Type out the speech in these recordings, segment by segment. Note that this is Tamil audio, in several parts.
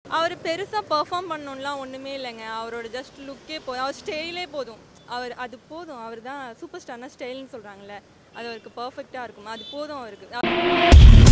அவர் பெருசாக பெர்ஃபார்ம் பண்ணணும்லாம் ஒன்றுமே இல்லைங்க அவரோட ஜஸ்ட் லுக்கே போதும் அவர் ஸ்டைலே போதும் அவர் அது போதும் அவர் தான் சூப்பர் ஸ்டார்னா ஸ்டைல்னு சொல்கிறாங்கல்ல அது அவருக்கு பர்ஃபெக்டாக இருக்கும் அது போதும் அவருக்கு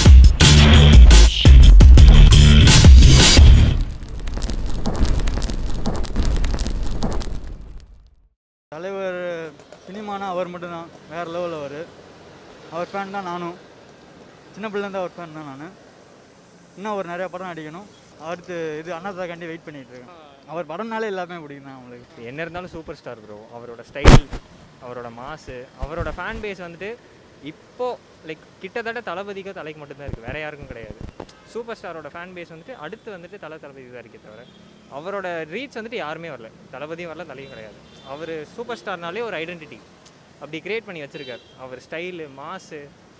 தலைவர் சினிமானா அவர் மட்டும்தான் வேறு லெவலில் அவர் அவர் ஃபேன் தான் நானும் சின்ன பிள்ளைலேருந்து அவர் ஃபேன் தான் நான் இன்னும் அவர் நிறையா படம் நடிக்கணும் அடுத்து இது அண்ணாதாக்காண்டி வெயிட் பண்ணிட்டு இருக்கேன் அவர் படம்னாலே எல்லாமே பிடிக்கும் தான் அவங்களுக்கு என்ன இருந்தாலும் சூப்பர் ஸ்டார் ப்ரோ அவரோட ஸ்டைல் அவரோட மாசு அவரோட ஃபேன் பேஸ் வந்துட்டு இப்போ லைக் கிட்டத்தட்ட தளபதிக்கோ தலைக்கு மட்டும்தான் இருக்குது வேற யாருக்கும் கிடையாது சூப்பர் ஸ்டாரோட ஃபேன் பேஸ் வந்துட்டு அடுத்து வந்துட்டு தலை தளபதி தான் இருக்கே தவிர அவரோட ரீச் வந்துட்டு யாருமே வரல தளபதியும் வரல தலையும் கிடையாது அவர் சூப்பர் ஸ்டார்னாலே ஒரு ஐடென்டிட்டி அப்படி கிரியேட் பண்ணி வச்சிருக்காரு அவர் ஸ்டைலு மாசு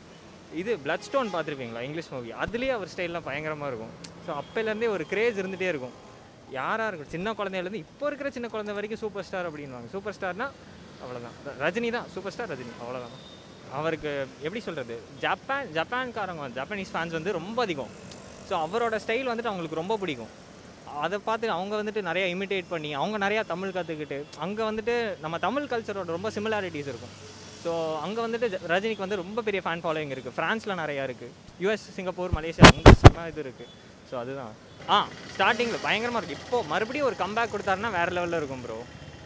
இது பிளட் ஸ்டோன் பார்த்துருப்பீங்களா இங்கிலீஷ் மூவி அதுலேயே அவர் ஸ்டைல்லாம் பயங்கரமாக இருக்கும் ஸோ அப்போலேருந்தே ஒரு கிரேஸ் இருந்துகிட்டே இருக்கும் யாராக இருக்கும் சின்ன குழந்தையிலேருந்து இப்போ இருக்கிற சின்ன குழந்தை வரைக்கும் சூப்பர் ஸ்டார் அப்படின்வாங்க சூப்பர் ஸ்டார்னா அவ்வளோதான் ரஜினி தான் சூப்பர் ஸ்டார் ரஜினி அவ்வளோதான் அவருக்கு எப்படி சொல்கிறது ஜப்பான் ஜப்பான்காரங்க வந்து ஜப்பானீஸ் ஃபேன்ஸ் வந்து ரொம்ப அதிகம் ஸோ அவரோட ஸ்டைல் வந்துட்டு அவங்களுக்கு ரொம்ப பிடிக்கும் அதை பார்த்து அவங்க வந்துட்டு நிறைய இமிட்டேட் பண்ணி அவங்க நிறையா தமிழ் கற்றுக்கிட்டு அங்கே வந்துட்டு நம்ம தமிழ் கல்ச்சரோட ரொம்ப சிமிலாரிட்டிஸ் இருக்கும் ஸோ அங்கே வந்துட்டு ஜ- ரஜினிக்கு வந்து ரொம்ப பெரிய ஃபேன் ஃபாலோயிங் இருக்குது ஃப்ரான்ஸில் நிறையா இருக்குது யூஎஸ் சிங்கப்பூர் மலேசியா அங்கே செம்ம இது இருக்குது ஸோ அதுதான் ஆ ஸ்டார்டிங்கில் பயங்கரமாக இருக்குது இப்போ மறுபடியும் ஒரு கம்பேக் கொடுத்தாருன்னா வேறு லெவலில் இருக்கும் ப்ரோ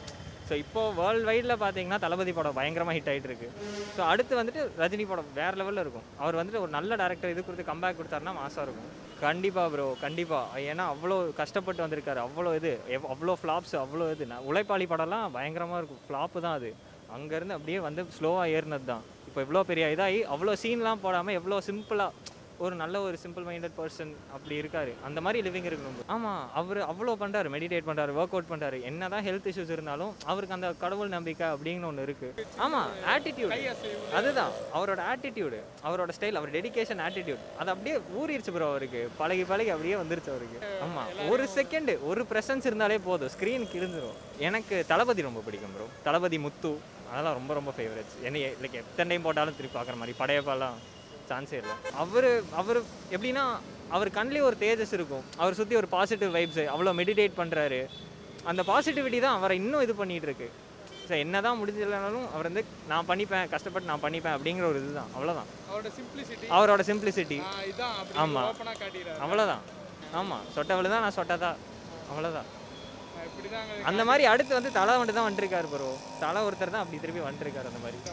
ஸோ இப்போ வேர்ல்டு வைடில் பார்த்தீங்கன்னா தளபதி படம் பயங்கரமாக ஹிட் ஆகிட்டு இருக்கு ஸோ அடுத்து வந்துட்டு ரஜினி படம் வேறு லெவலில் இருக்கும் அவர் வந்துட்டு ஒரு நல்ல டேரக்டர் இது கொடுத்து கம்பேக் கொடுத்தாருன்னா மாசாக இருக்கும் கண்டிப்பாக ப்ரோ கண்டிப்பாக ஏன்னா அவ்வளோ கஷ்டப்பட்டு வந்திருக்காரு அவ்வளோ இது எவ்- அவ்வளோ ஃப்ளாப்ஸ் அவ்வளோ இது நான் உழைப்பாளி படம்லாம் பயங்கரமாக இருக்கும் ஃப்ளாப்பு தான் அது அங்கேருந்து அப்படியே வந்து ஸ்லோவாக ஏறினது தான் இப்போ இவ்வளோ பெரிய இதாகி அவ்வளோ சீன்லாம் போடாமல் எவ்வளோ சிம்பிளாக ஒரு நல்ல ஒரு சிம்பிள் மைண்டட் பர்சன் அப்படி இருக்காரு அந்த மாதிரி லிவிங் இருக்கணும் ஆமாம் அவர் அவ்வளோ பண்ணுறாரு மெடிடேட் பண்ணுறாரு ஒர்க் அவுட் பண்ணுறாரு என்னதான் ஹெல்த் இஷ்யூஸ் இருந்தாலும் அவருக்கு அந்த கடவுள் நம்பிக்கை அப்படின்னு ஒன்று இருக்குது ஆமாம் ஆட்டிடியூட் அதுதான் அவரோட ஆட்டிடியூடு அவரோட ஸ்டைல் அவர் டெடிகேஷன் ஆட்டிடியூட் அது அப்படியே ஊறிடுச்சு ப்ரோ அவருக்கு பழகி பழகி அப்படியே வந்துருச்சு அவருக்கு ஆமாம் ஒரு செகண்ட் ஒரு ப்ரெசன்ஸ் இருந்தாலே போதும் ஸ்க்ரீனுக்கு இருந்துரும் எனக்கு தளபதி ரொம்ப பிடிக்கும் ப்ரோ தளபதி முத்து அதெல்லாம் ரொம்ப ரொம்ப ஃபேவரட்ஸ் என்ன லைக் எத்தனை டைம் போட்டாலும் திருப்பி பார்க்குற மாதிரி படையப்பாலாம் சான்ஸே இல்லை அவர் அவர் எப்படின்னா அவர் கண்ணிலே ஒரு தேஜஸ் இருக்கும் அவர் சுற்றி ஒரு பாசிட்டிவ் வைப்ஸ் அவ்வளோ மெடிடேட் பண்ணுறாரு அந்த பாசிட்டிவிட்டி தான் அவரை இன்னும் இது பண்ணிட்டு இருக்கு ஸோ என்ன தான் முடிஞ்சதுனாலும் அவர் வந்து நான் பண்ணிப்பேன் கஷ்டப்பட்டு நான் பண்ணிப்பேன் அப்படிங்கிற ஒரு இதுதான் அவ்வளோதான் அவரோட சிம்பிளிசிட்டி அவரோட சிம்பிளிசிட்டி இதான் அப்படி ஆமா. ஓப்பனாக காட்டிடுறாரு அவ்வளோதான் ஆமாம் சொட்டவளு தான் நான் சொட்டதா அவ்வளோதான் இப்படிதாங்க அந்த மாதிரி அடுத்து வந்து தலை மட்டும் தான் வந்துருக்காரு ப்ரோ தலை ஒருத்தர் தான் அப்படி திருப்பி வந்துருக்காரு அந்த மாதிரி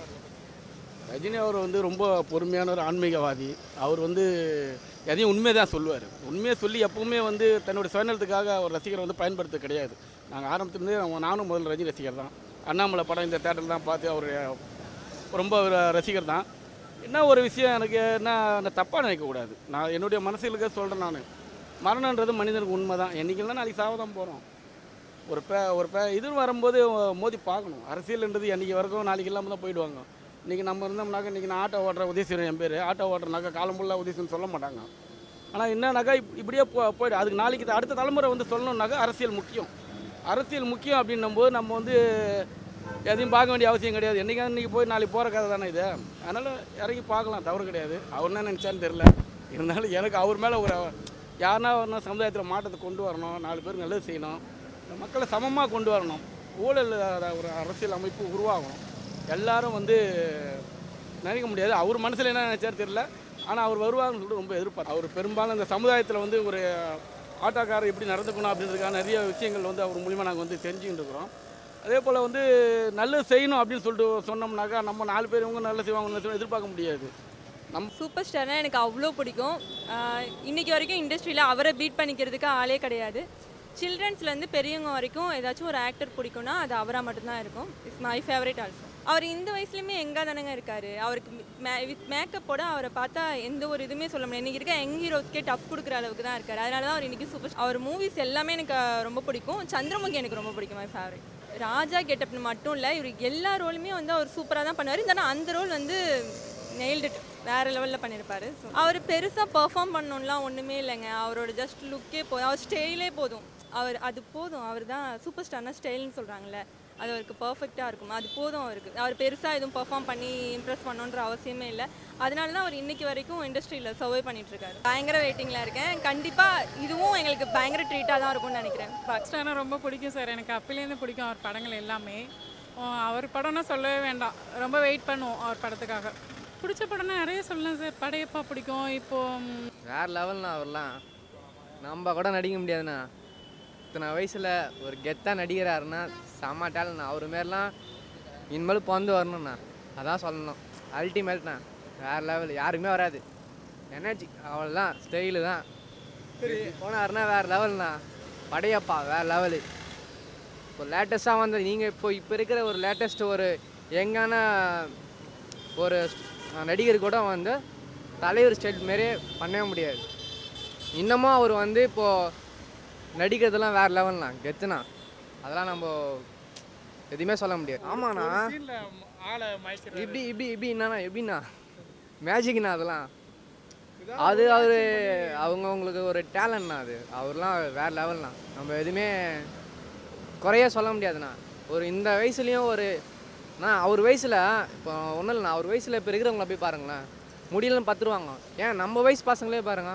ரஜினி அவர் வந்து ரொம்ப பொறுமையான ஒரு ஆன்மீகவாதி அவர் வந்து எதையும் உண்மையை தான் சொல்லுவார் உண்மையை சொல்லி எப்பவுமே வந்து தன்னோட சுயநலத்துக்காக அவர் ரசிகரை வந்து பயன்படுத்த கிடையாது நாங்கள் ஆரம்பத்துலேருந்தே அவங்க- நானும் முதல்ல ரஜினி ரசிகர் தான் அண்ணாமலை படம் இந்த தேட்டரில் தான் பார்த்து அவர் ரொம்ப ஒரு ரசிகர் தான் என்ன ஒரு விஷயம் எனக்கு என்ன நான் தப்பாக நினைக்கக்கூடாது நான் என்னுடைய மனசுகளுக்கு சொல்கிறேன் நான் மரணன்றது மனிதனுக்கு உண்மை தான் என்றைக்கெல்லாம் நாளைக்கு சாவ தான் போகிறோம் ஒரு பே ஒரு பே இது வரும்போது மோதி பார்க்கணும் அரசியல்ன்றது என்றைக்கு வரைக்கும் நாளைக்கு இல்லாமல் தான் போயிடுவாங்க இன்றைக்கி நம்ம இருந்தோம்னாக்கா இன்றைக்கி நான் ஆட்டோ ஓட்டுற உதயசீரன் என் பேர் ஆட்டோ ஓட்டுறனாக்கா காலம் ஃபுல்லாக உதயசீரன் சொல்ல மாட்டாங்க ஆனால் என்னன்னாக்கா இப் இப்படியே போ போயிடு அதுக்கு நாளைக்கு த- அடுத்த தலைமுறை வந்து சொல்லணுன்னாக்கா அரசியல் முக்கியம் அரசியல் முக்கியம் அப்படின்னும்போது நம்ம வந்து எதையும் பார்க்க வேண்டிய அவசியம் கிடையாது என்றைக்கா இன்றைக்கி போய் நாளைக்கு போகிற கதை தானே இது அதனால் இறங்கி பார்க்கலாம் தவறு கிடையாது அவர் என்ன நினச்சான்னு தெரில இருந்தாலும் எனக்கு அவர் மேலே ஒரு யாருன்னா வரணும் சமுதாயத்தில் மாற்றத்தை கொண்டு வரணும் நாலு பேருக்கு நல்லது செய்யணும் இந்த மக்களை சமமாக கொண்டு வரணும் ஊழல் இல்லாத ஒரு அரசியல் அமைப்பு உருவாகணும் எல்லாரும் வந்து நினைக்க முடியாது அவர் மனசில் என்ன நினைச்சாரு தெரியல ஆனால் அவர் வருவாருன்னு சொல்லிட்டு ரொம்ப எதிர்பார்த்தார் அவர் பெரும்பாலும் இந்த சமுதாயத்தில் வந்து ஒரு ஆட்டோக்காரர் எப்படி நடந்துக்கணும் அப்படின்றதுக்கான நிறைய விஷயங்கள் வந்து அவர் மூலிமா நாங்கள் வந்து தெரிஞ்சுக்கிட்டு இருக்கிறோம் அதே போல் வந்து நல்லது செய்யணும் அப்படின்னு சொல்லிட்டு சொன்னோம்னாக்கா நம்ம நாலு பேர் இவங்க நல்லது செய்வாங்க நல்லது செய்வாங்க எதிர்பார்க்க முடியாது நம்ம சூப்பர் ஸ்டார்னா எனக்கு அவ்வளோ பிடிக்கும் ஆஹ் இன்னைக்கு வரைக்கும் இண்டஸ்ட்ரியில் அவரை பீட் பண்ணிக்கிறதுக்கு ஆளே கிடையாது சில்ட்ரன்ஸ்லேருந்து பெரியவங்க வரைக்கும் ஏதாச்சும் ஒரு ஆக்டர் பிடிக்கும்னா அது அவராக மட்டும்தான் இருக்கும் இட்ஸ் மை ஃபேவரட் ஆல்சோ அவர் இந்த வயசுலையுமே எங்கே தானங்க இருக்காரு அவருக்கு மே வித் மேக்கப்போட அவரை பார்த்தா எந்த ஒரு இதுவுமே சொல்ல முடியாது இன்றைக்கி இருக்க யங் ஹீரோஸ்க்கே டஃப் கொடுக்குற அளவுக்கு தான் இருக்காரு அதனால தான் அவர் இன்றைக்கி சூப்பர் அவர் மூவிஸ் எல்லாமே எனக்கு அஹ், ரொம்ப பிடிக்கும் சந்திரமுகி எனக்கு ரொம்ப பிடிக்கும் மை ஃபேவரட் ராஜா கெட்டப்னு மட்டும் இல்லை இவர் எல்லா ரோலுமே வந்து அவர் சூப்பராக தான் பண்ணுவார் இருந்தாலும் அந்த ரோல் வந்து நெயில்டு வேறு லெவலில் பண்ணியிருப்பாரு So, அவர் பெருசாக பெர்ஃபார்ம் பண்ணணும்லாம் ஒன்றுமே இல்லைங்க அவரோட ஜஸ்ட் லுக்கே போதும் அவர் ஸ்டைலே போதும் அவர் அது போதும் அவர் தான் சூப்பர் ஸ்டார்னா ஸ்டைல்னு சொல்கிறாங்கல்ல அது அவருக்கு பர்ஃபெக்டாக இருக்கும் அது போதும் அவருக்கு அவர் பெருசாக எதுவும் பெர்ஃபார்ம் பண்ணி இம்ப்ரெஸ் பண்ணணுன்ற அவசியமே இல்லை அதனால தான் அவர் இன்னைக்கு வரைக்கும் இண்டஸ்ட்ரியில் சர்வை பண்ணிட்டு இருக்காரு பயங்கர வெயிட்டிங்கில் இருக்கேன் கண்டிப்பாக இதுவும் எங்களுக்கு பயங்கர ட்ரீட்டாக தான் இருக்கும்னு நினைக்கிறேன் பார்க்க ஸ்டார்னா ரொம்ப பிடிக்கும் சார் எனக்கு அப்போலேருந்து பிடிக்கும் அவர் படங்கள் எல்லாமே ஆ, அவர் படம்னா சொல்லவே வேண்டாம் ரொம்ப வெயிட் பண்ணுவோம் அவர் படத்துக்காக பிடிச்ச படம்னா நிறைய சொல்லலாம் சார் படையப்பா பிடிக்கும் இப்போ ம், வேறு லெவல்ண்ணா அவர்லாம் நம்ம கூட நடிக்க முடியாதுண்ணா இத்தனை வயசில் ஒரு கெத்தாக நடிக்கிறாருன்னா செம்ம டேலண்ட்ண்ணா அவர் மாரிலாம் இனிமேல் பிறந்து வரணும்ண்ணா அதான் சொல்லணும் அல்டிமேட்ண்ணா வேறு லெவல் யாருக்குமே வராது எனர்ஜி அவ்வளோதான் ஸ்டைலு தான் போனாருன்னா வேறு லெவல்ண்ணா படையப்பா வேறு லெவலு இப்போ லேட்டஸ்ட்டாக வந்து நீங்கள் இப்போ இப்போ இருக்கிற ஒரு லேட்டஸ்ட் ஒரு யங்கான ஒரு நடிகர் கூட வந்து தலைவர் ஸ்டைல் மாரியே பண்ணவே முடியாது இன்னமும் அவர் வந்து இப்போது நடிக்கிறதெல்லாம் வேறு லெவல்ண்ணா கெத்துண்ணா அதெல்லாம் நம்ம எதுவுமே சொல்ல முடியாது ஆமாண்ணா சீன்ல ஆளை மயக்கிறாரு இப்படி இப்படி இப்படி என்னண்ணா எப்படிண்ணா மேஜிக்ண்ணா அதெல்லாம் அது அவர் அவங்கவுங்களுக்கு ஒரு டேலண்ட்ண்ணா அது அவர்லாம் வேறு லெவல்ண்ணா நம்ம எதுவுமே குறைய சொல்ல முடியாதுண்ணா ஒரு இந்த வயசுலேயும் ஒரு நான் அவர் வயசில் இப்போ ஒன்றும் இல்லைண்ணா அவர் வயசில் இப்போ இருக்கிறவங்கள போய் பாருங்களேன் முடியலன்னு பத்துருவாங்க ஏன் நம்ம வயசு பசங்களே பாருங்க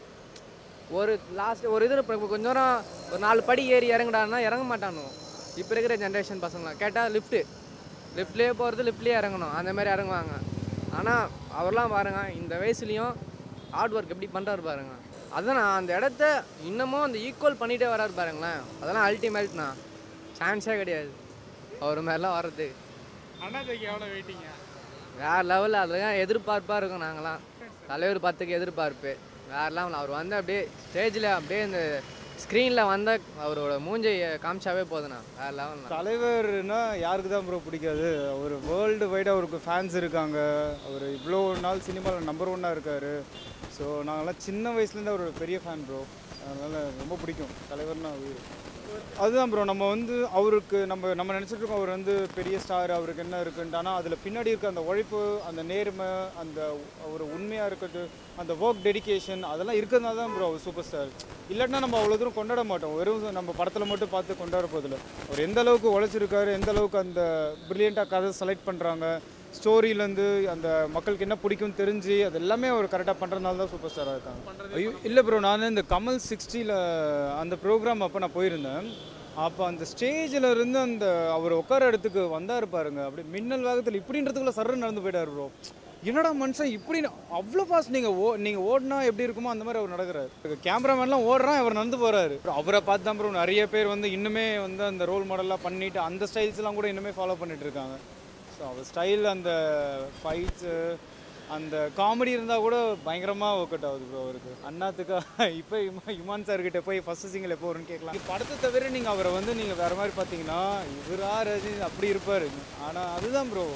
ஒரு லாஸ்ட் ஒரு இது இப்போ கொஞ்ச நேரம் ஒரு நாலு படி ஏறி இறங்குடான்னா இறங்க மாட்டானு இப்போ இருக்கிற ஜென்ரேஷன் பசங்களாம் கேட்டால் லிஃப்ட்டு லிஃப்ட்லேயே போகிறது லிஃப்ட்லேயே இறங்கணும் அந்த மாதிரி இறங்குவாங்க ஆனால் அவர்லாம் பாருங்க இந்த வயசுலேயும் ஹார்ட் ஒர்க் எப்படி பண்ணுறாரு பாருங்க அதான் அந்த இடத்த இன்னமும் அந்த ஈக்குவல் பண்ணிகிட்டே வராரு பாருங்களேன் அதெல்லாம் அல்டிமேட்ண்ணா சான்ஸே கிடையாது அவர் மாதிரிலாம் வர்றது அண்ணாத்தைக்கு எவ்வளோ வெயிட்டிங்க வேறு லெவலில் அதெல்லாம் எதிர்பார்ப்பாக இருக்கும் நாங்களாம் தலைவர் பத்துக்கு எதிர்பார்ப்பு வேறு லெவல் அவர் வந்து அப்படியே ஸ்டேஜில் அப்படியே இந்த ஸ்க்ரீனில் வந்த அவரோட மூஞ்சையை காமிச்சாவே போதுண்ணா வேறு லெவல்ண்ணா தலைவர்னா யாருக்கு தான் ப்ரோ பிடிக்காது அவர் வேர்ல்டு வைடாக அவருக்கு ஃபேன்ஸ் இருக்காங்க அவர் இவ்வளோ நாள் சினிமாவில் நம்பர் ஒன்னாக இருக்கார் ஸோ நாங்கள்லாம் சின்ன வயசுலேருந்து அவரோட பெரிய ஃபேன் ப்ரோ அதனால் ரொம்ப பிடிக்கும் தலைவர்னா உயிர் அதுதான் ப்ரோ நம்ம வந்து அவருக்கு நம்ம நம்ம நினச்சிட்டு இருக்கோம் அவர் வந்து பெரிய ஸ்டார் அவருக்கு என்ன இருக்குன்ட்டு ஆனால் அதில் பின்னாடி இருக்க அந்த உழைப்பு அந்த நேர்மை அந்த ஒரு உண்மையாக இருக்கட்டும் அந்த ஒர்க் டெடிகேஷன் அதெல்லாம் இருக்கிறதுனால தான் ப்ரோ அவர் சூப்பர் ஸ்டார் இல்லாட்டினா நம்ம அவ்வளோ தூரம் கொண்டாட மாட்டோம் வெறும் நம்ம படத்தில் மட்டும் பார்த்து கொண்டாட போதில்ல அவர் எந்த அளவுக்கு உழைச்சிருக்காரு எந்த அளவுக்கு அந்த ப்ரில்லியண்ட்டாக கதை செலக்ட் பண்ணுறாங்க ஸ்டோரியிலேருந்து அந்த மக்களுக்கு என்ன பிடிக்கும்னு தெரிஞ்சு அது எல்லாமே அவர் கரெக்டாக பண்ணுறதுனால தான் சூப்பர் ஸ்டாராக இருக்காங்க ஐயோ இல்லை ப்ரோ நான் இந்த கமல் சிக்ஸ்டியில் அந்த ப்ரோக்ராம் அப்போ நான் போயிருந்தேன் அப்போ அந்த ஸ்டேஜில் இருந்து அந்த அவர் உட்கார இடத்துக்கு வந்தார் பாருங்க அப்படி மின்னல் வேகத்தில் இப்படின்றதுக்குள்ள சர்ரு நடந்து போயிட்டார் ப்ரோ என்னடா மனுஷன் இப்படி அவ்வளோ ஃபாஸ்ட் நீங்கள் ஓ நீங்கள் ஓடினா எப்படி இருக்குமோ அந்த மாதிரி அவர் நடக்கிறாரு கேமராமேன்லாம் ஓடுறான் அவர் நடந்து போகிறாரு அவரை பார்த்து தான் ப்ரோ நிறைய பேர் வந்து இன்னுமே வந்து அந்த ரோல் மாடலாக பண்ணிட்டு அந்த ஸ்டைல்ஸ்லாம் கூட இன்னுமே ஃபாலோ பண்ணிட்டு இருக்காங்க ஸோ அவர் ஸ்டைல் அந்த ஃபைட்ஸு அந்த காமெடி இருந்தால் கூட பயங்கரமாக ஒர்க் அவுட் ஆகுது ப்ரோ அவருக்கு அண்ணாத்துக்கு இப்போ இமா இமான் சார்கிட்ட போய் ஃபஸ்ட்டு சிங்கிள் எப்போ வரும்னு கேட்கலாம் இந்த படத்தை தவிர நீங்கள் அவரை வந்து நீங்கள் வேறு மாதிரி பார்த்தீங்கன்னா இவரா ரஜினி அப்படி இருப்பார் ஆனால் அதுதான் ப்ரோ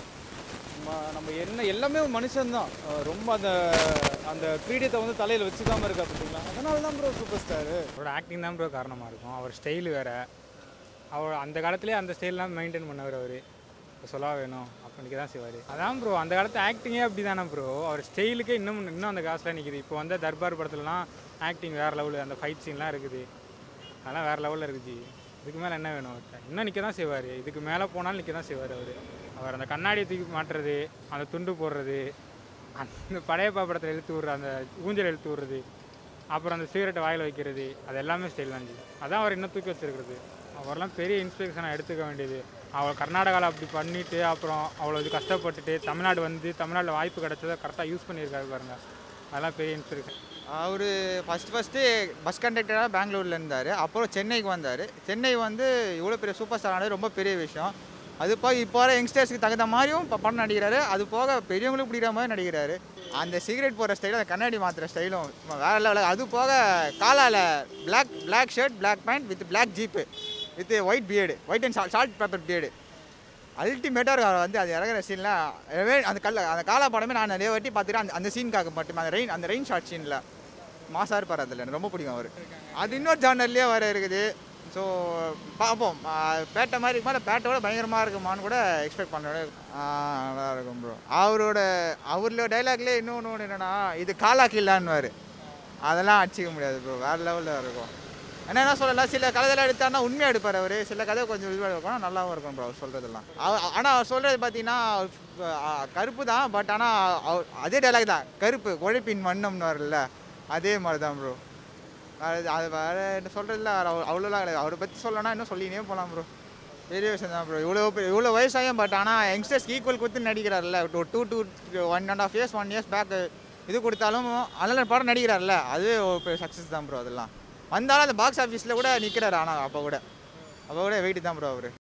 நம்ம என்ன எல்லாமே மனுஷன்தான் அஹ் ரொம்ப அந்த அந்த கிரீடத்தை வந்து தலையில் வச்சுக்காம இருக்கா பார்த்தீங்களா அதனால தான் ப்ரோ சூப்பர் ஸ்டாரு அவரோட ஆக்டிங் தான் ப்ரோ காரணமாக இருக்கும் அவர் ஸ்டைல் வேறு அவர் அந்த காலத்துலேயே அந்த ஸ்டைல்லாம் மெயின்டைன் பண்ணவர் அவர் இப்போ சொல்லவா வேணும் அப்படின்னுக்கு தான் செய்வார் அதான் ப்ரோ அந்த காலத்து ஆக்டிங்கே அப்படி தானே ப்ரோ அவர் ஸ்டைலுக்கே இன்னும் இன்னும் அந்த காசுலாம் நிற்கிது இப்போ வந்த தர்பார் படத்துலலாம் ஆக்டிங் வேறு லெவலு அந்த ஃபைட் சீன்லாம் இருக்குது அதெல்லாம் வேறு லெவலில் இருக்குது இதுக்கு மேலே என்ன வேணும் அவர்கிட்ட இன்னும் நிற்க தான் செய்வார் இதுக்கு மேலே போனாலும் நிற்க தான் செய்வார் அவர் அவர் அந்த கண்ணாடியை தூக்கி மாட்டுறது அந்த துண்டு போடுறது அந்த படையப்பா படத்தில் இழுத்து விட்ற அந்த ஊஞ்சல் இழுத்து விட்றது அப்புறம் அந்த சிகரெட்டை வாயில் வைக்கிறது அது எல்லாமே ஸ்டைல் தான் ஜி அதான் அவர் இன்னும் தூக்கி வச்சிருக்கிறது அவரெல்லாம் பெரிய இன்ஸ்பிரேஷனாக எடுத்துக்க வேண்டியது அவர் கர்நாடகாவில் அப்படி பண்ணிட்டு அப்புறம் அவ்வளோ இது கஷ்டப்பட்டுட்டு தமிழ்நாடு வந்து தமிழ்நாட்டில் வாய்ப்பு கிடைச்சதை கரெக்டாக யூஸ் பண்ணியிருக்காரு பாருங்க அதெல்லாம் பெரிய இன்ஸ்பிரேஷன் அவர் ஃபஸ்ட் ஃபஸ்ட்டு பஸ் கண்டக்டராக பெங்களூரில் இருந்தார் அப்புறம் சென்னைக்கு வந்தார் சென்னை வந்து இவ்வளோ பெரிய சூப்பர் ஸ்டார் ஆனது ரொம்ப பெரிய விஷயம் அது போக இப்போ வர யங்ஸ்டர்ஸ்க்கு தகுந்த மாதிரியும் இப்போ படம் நடிக்கிறாரு அது போக பெரியவங்களுக்கு பிடிக்கிற மாதிரி நடிக்கிறாரு அந்த சிகரெட் போடுற ஸ்டைலும் அந்த கண்ணாடி மாற்றுற ஸ்டைலும் சும்மா வேற லெவலில் அது போக காலால் black black shirt black pant with black jeep with white beard white and salt pepper beard அல்டிமேட்டாக இருக்கும் அவர் வந்து அது இறங்குற சீன்லாம் அந்த கல்ல அந்த காலா படமே நான் நிறைய வாட்டி பார்த்துட்டு அந்த அந்த சீனுக்காக மட்டும் அந்த ரெயின் அந்த ரெயின் ஷார்ட் சீனில் மாசாக இருப்பார் அதில் எனக்கு ரொம்ப பிடிக்கும் அவர் அது இன்னொரு ஜானர்லேயே வர இருக்குது ஸோ பார்ப்போம் ஆ, பேட்டை மாதிரி இருக்குமா இல்லை பேட்டோட பயங்கரமாக இருக்குமான்னு கூட எக்ஸ்பெக்ட் பண்ணுறேன் நல்லா இருக்கும் ப்ரோ அவரோட அவரோட டைலாக்லேயே இன்னொன்று ஒன்று என்னென்னா இது காலா கில்லான்னுவார் அதெல்லாம் அடிச்சிக்க முடியாது ப்ரோ வேறு லெவலில் இருக்கும் ஏன்னா என்ன சொல்லலாம் சில கதையெல்லாம் எடுத்தாருன்னா உண்மையாக எடுப்பார் அவர் சில கதை கொஞ்சம் இதுவாக இருக்கும் நல்லாவும் இருக்கும் ப்ரோ அவர் சொல்கிறதெல்லாம் ஆனால் அவர் சொல்கிறது பார்த்தீங்கன்னா அஹ், கருப்பு தான் பட் ஆனால் அவர் அதே டைலாக் தான் கருப்பு உழைப்பின் வண்ணம்னு வரல அதே மாதிரி தான் ப்ரோ அது அது வேறு என்ன சொல்கிறதுல அவ்வளோலாம் கிடையாது அவரை பற்றி சொல்லணும்னா இன்னும் சொல்லினே போகலாம் ப்ரோ பெரிய விஷயம் தான் ப்ரோ இவ்வளோ பெரிய- இவ்வளோ வயசாகும் பட் ஆனால் யங்ஸ்டர்ஸ்க்கு ஈக்குவல் கொடுத்து நடிக்கிறார்ல ஒரு two two one and half years one years back இது கொடுத்தாலும் நல்ல படம் நடிக்கிறார்ல அதுவே ஒரு பெரிய சக்ஸஸ் தான் ப்ரோ அதெல்லாம் வந்தாலும் அந்த பாக்ஸ் ஆஃபீஸில் கூட நிற்கிறாரு ஆனால் அப்போ கூட அப்போ கூட வெயிட் தான் ப்ரோ அவர்